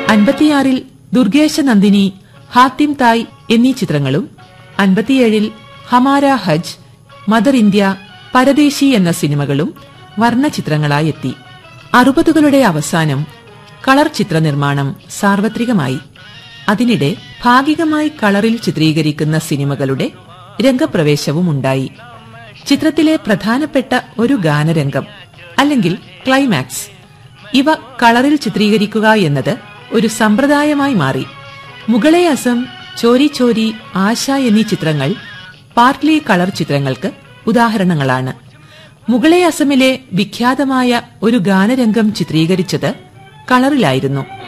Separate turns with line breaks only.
അൻപത്തിയാറിൽ ദുർഗേശ നന്ദിനി ഹാത്തിം തായ് എന്നീ ചിത്രങ്ങളും അൻപത്തിയേഴിൽ ഹമാര ഹജ് മദർ ഇന്ത്യ പരദേശി എന്ന സിനിമകളും വർണ്ണചിത്രങ്ങളായി എത്തി അറുപതുകളുടെ അവസാനം കളർ ചിത്രനിർമ്മാണം സാർവത്രികമായി അതിനിടെ ഭാഗികമായി കളറിൽ ചിത്രീകരിക്കുന്ന സിനിമകളുടെ രംഗപ്രവേശവും ഉണ്ടായി ചിത്രത്തിലെ പ്രധാനപ്പെട്ട ഒരു ഗാനരംഗം അല്ലെങ്കിൽ ക്ലൈമാക്സ് ഇവ കളറിൽ ചിത്രീകരിക്കുക എന്നത് ഒരു സമ്പ്രദായമായി മാറി മുഗളെ അസം ചോരി ചോരി ആശ എന്നീ ചിത്രങ്ങൾ പാർട്ട്ലി കളർ ചിത്രങ്ങൾക്ക് ഉദാഹരണങ്ങളാണ് മുഗളെ അസമിലെ വിഖ്യാതമായ ഒരു ഗാനരംഗം ചിത്രീകരിച്ചത് കളറിലായിരുന്നു